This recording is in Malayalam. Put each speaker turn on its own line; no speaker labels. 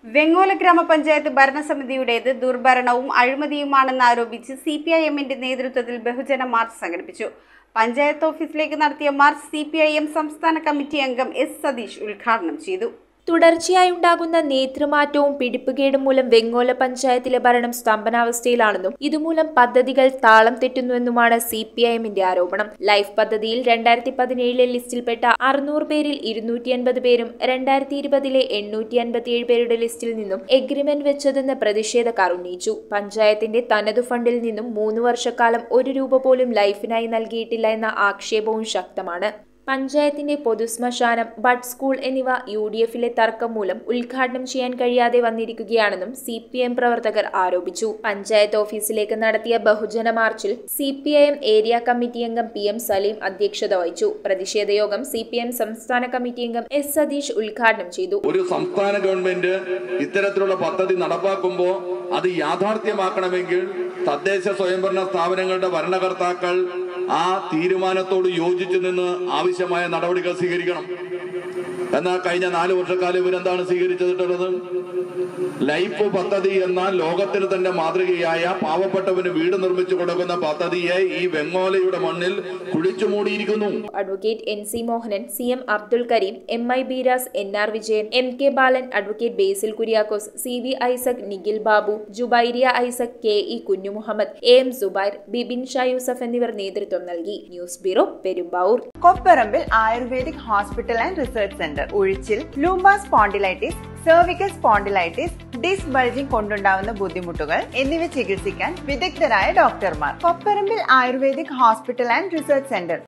വെങ്ങോല ഗ്രാമപഞ്ചായത്ത് ഭരണസമിതിയുടേത് ദുർഭരണവും അഴിമതിയുമാണെന്ന് ആരോപിച്ച് സി പി ഐ എമ്മിന്റെ നേതൃത്വത്തിൽ ബഹുജന മാർച്ച് സംഘടിപ്പിച്ചു പഞ്ചായത്ത് ഓഫീസിലേക്ക് നടത്തിയ march C P I M സംസ്ഥാന കമ്മിറ്റി അംഗം എസ് സതീഷ് ഉദ്ഘാടനം ചെയ്തു
തുടർച്ചയായുണ്ടാകുന്ന നേതൃമാറ്റവും പിടിപ്പുകേടും മൂലം വെങ്ങോല പഞ്ചായത്തിലെ ഭരണം സ്തംഭനാവസ്ഥയിലാണെന്നും ഇതുമൂലം പദ്ധതികൾ താളം തെറ്റുന്നുവെന്നുമാണ് സി പി ഐ എമ്മിന്റെ ആരോപണം ലൈഫ് പദ്ധതിയിൽ രണ്ടായിരത്തി പതിനേഴിലെ ലിസ്റ്റിൽപ്പെട്ട അറുന്നൂറ് പേരിൽ ഇരുന്നൂറ്റി അൻപത് പേരും രണ്ടായിരത്തി ഇരുപതിലെ എണ്ണൂറ്റി അൻപത്തിയേഴ് പേരുടെ ലിസ്റ്റിൽ നിന്നും എഗ്രിമെന്റ് വെച്ചതെന്ന് പ്രതിഷേധക്കാർ ഉന്നയിച്ചു പഞ്ചായത്തിന്റെ തനതു ഫണ്ടിൽ നിന്നും മൂന്ന് വർഷക്കാലം ഒരു രൂപ പോലും ലൈഫിനായി നൽകിയിട്ടില്ല എന്ന ആക്ഷേപവും ശക്തമാണ് പഞ്ചായത്തിന്റെ പൊതുശ്മശാനം ബഡ് സ്കൂൾ എന്നിവ യു ഡി എഫിലെ തർക്കം മൂലം ഉദ്ഘാടനം ചെയ്യാൻ കഴിയാതെ വന്നിരിക്കുകയാണെന്നും സി പി എം പ്രവർത്തകർ ആരോപിച്ചു പഞ്ചായത്ത് ഓഫീസിലേക്ക് നടത്തിയ ബഹുജന മാർച്ചിൽ C P I M area committee അംഗം പി എം സലീം അധ്യക്ഷത വഹിച്ചു പ്രതിഷേധ യോഗം സി പി എം സംസ്ഥാന കമ്മിറ്റി അംഗം എസ് സതീഷ് ഉദ്ഘാടനം ചെയ്തു
ഒരു സംസ്ഥാന ഗവൺമെന്റ് ഇത്തരത്തിലുള്ള പദ്ധതി നടപ്പാക്കുമ്പോൾ അത് യാഥാർത്ഥ്യമാക്കണമെങ്കിൽ തദ്ദേശ സ്വയംഭരണ സ്ഥാപനങ്ങളുടെ ഭരണകർത്താക്കൾ ആ തീരുമാനത്തോട് യോജിച്ചു നിന്ന് ആവശ്യമായ നടപടികൾ സ്വീകരിക്കണം എന്നാൽ കഴിഞ്ഞ നാല് വർഷക്കാലം ഇവരെന്താണ് സ്വീകരിച്ചിട്ടുള്ളത് ലൈഫ് പദ്ധതി എന്ന ലോകത്തിന് തന്നെ മാതൃകയായ പാവപ്പെട്ടവന് വീട് നിർമ്മിച്ചു കൊടുക്കുന്ന പദ്ധതിയെ ഈ വെങ്ങോലയുടെ മണ്ണിൽ കുഴിച്ചു മൂടിയിരിക്കുന്നു
advocate N C Mohanan C M Abdul Kareem M I Beeras N R Vijayan M K Balan advocate Basil Kuriakose C V Isaac Nikhil Babu Jubairiya Isaac K E Kunjumuhammed A M Subair Bibin Shah Yusuf എന്നിവർ നേതൃത്വം നൽകി news bureau Perumbavoor
Kopparambil Ayurvedic hospital and research centre ഉഴിച്ചിൽ lumbar spondylitis cervical spondylitis disc bulging കൊണ്ടുണ്ടാവുന്ന ബുദ്ധിമുട്ടുകൾ എന്നിവ ചികിത്സിക്കാൻ വിദഗ്ധരായ ഡോക്ടർമാർ Kopparambil Ayurvedic hospital and research centre